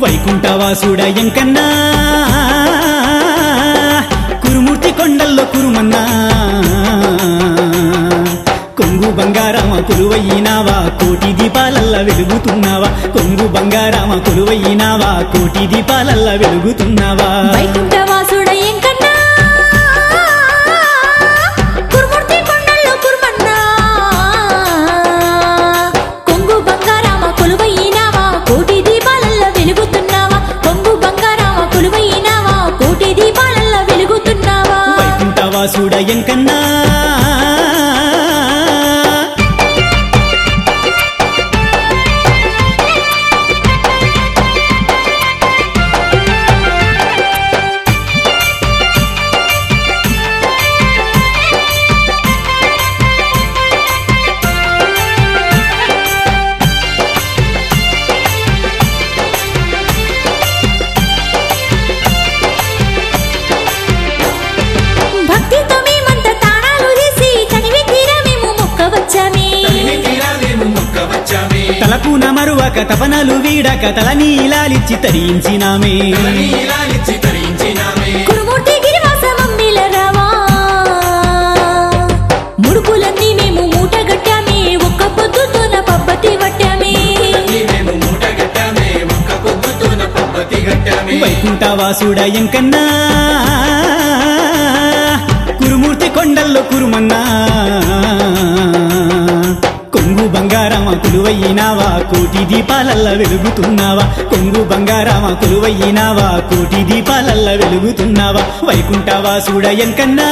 వైకుంఠవాసుడ ఎంకన్నా కురుమూర్తి కొండల్లో కురుమన్నా కొంగు బంగారామ కొలువయ్యినావా కోటి దీపాలల్ల వెలుగుతున్నావా కొంగు బంగారామ కొలువయ్యినావా కోటి దీపాలల్ల వెలుగుతున్నావా వైకుంఠవాసుడ ఎంకన్నా కురుమూర్తి కొండల్లో కురుమన్నా కొంగు బంగారామ కొలువయ్యినావా కోటి దీపాలల్ల వెలుగుతున్నావా కొంగు బంగారామ కొలువయ్యినావా కోటి దీపాలల్ల వెలుగుతున్నావా వైకుంఠవాసుడ ఎంకన్నా భక్తితో మేమంత తాళాలు తీసి తనివి తీరా మేము మొక్క వచ్చామే తలకు నమరువక తపనలు వీడక తలని ఇలాలిచ్చి తరించినామే కురుమూర్తి గిరివాస మమ్మిల రావా ముడుపులన్నీ మేము మూట గట్టామే ఒక్క పొద్దుతోన పబ్బతి పట్టామే వైకుంఠవాసుడ ఎంకన్నా కురుమూర్తి కొండల్లో కురుమన్నా కొంగు బంగారామ కొలువయ్యినావా కోటి దీపాలల్ల వెలుగుతున్నావా కొంగు బంగారామ కొలువయ్యినావా కోటి దీపాలల్ల వెలుగుతున్నావా వైకుంఠవాసుడ ఎంకన్నా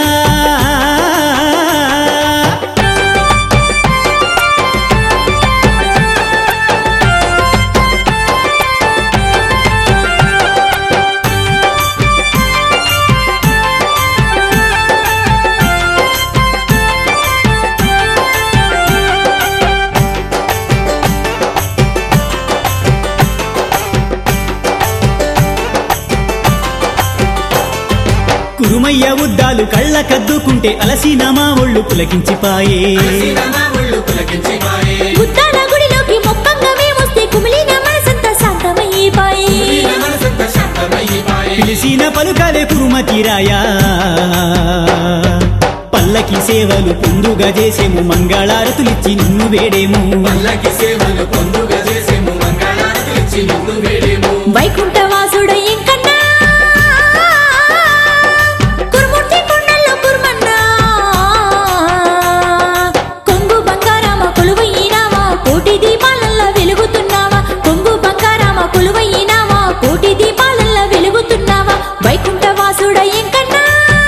కురుమయ్య ఉద్దాలు కళ్ళ కద్దుకుంటే అలసిన మా ఒళ్ళు పులకించిపాయే బుద్ధాల గుడిలోకి మొక్కంగా మేమొస్తే కుమిలిన మనసంతా శాంతమయ్యిపాయే పిలిసిన పలుకలే కురుమతిరాయా పల్లకి సేవలు పొందుగా చేసేము మంగళారతులిచ్చి నిన్ను వేడేము సేవలు పొందుగా చేసేము మంగళారతులిచ్చి నిన్ను వేడేము వైకుంఠవాసుడ ఎంకన్నా కురుమూర్తి కొండల్లో కురుమన్నా కొంగు బంగారామ కొలువయ్యినావా కోటి దీపాలల్ల వెలుగుతున్నావా కొంగు బంగారామ కొలువయ్యినావా కోటి దీపాలల్ల వెలుగుతున్నావా వైకుంఠవాసుడ ఎంకన్నా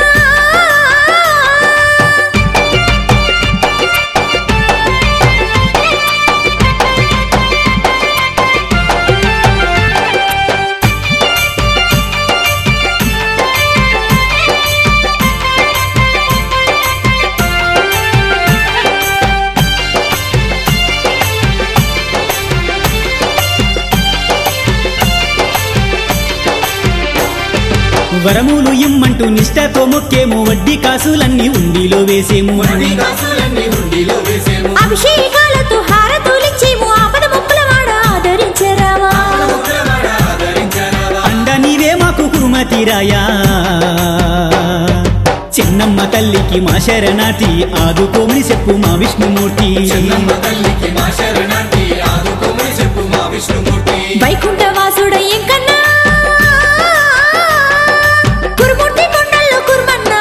వరములు ఇమ్మంటూ నిష్టతో మొక్కేము వడ్డీ కాసులన్నీ ఉండిలో వేసేము వడ్డీ కాసులన్నీ హుండీలో వేసేము అభిషేకాలతో హారతులిచ్చేము ఆపద ముక్కుల వాడ ఆదరించరావా ఉగ్రవాడ ఆదరించరావా అండ నీవే మాకు కురుమతిరాయా చిన్నమ్మ తల్లికి మా శరణాటి ఆదుకోమని చెప్పు మా విష్ణుమూర్తి చెన్నమ్మ తల్లికి మా శరణాటి ఆదుకోమని చెప్పు మా విష్ణుమూర్తి వైకుంఠవాసుడ ఎంకన్నా కురుమూర్తి కొండల్లో కురుమన్నా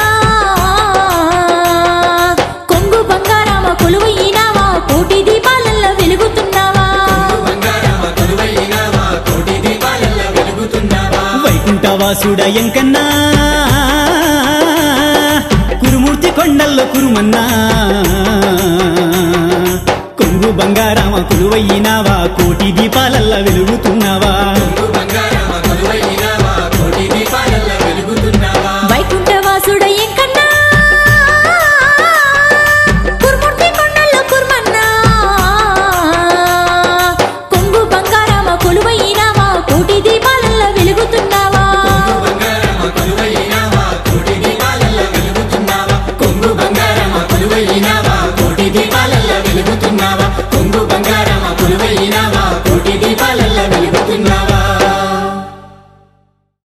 కొంగు బంగారామ కొలువయ్యినావా కోటి దీపాలల్ల వెలుగుతున్నావా బంగారమ కొలువైనావా కోటి దీపాలల్ల వెలుగుతున్నావా వైకుంఠవాసుడ ఎంకన్నా కురుమూర్తి కొండల్లో కురుమన్నా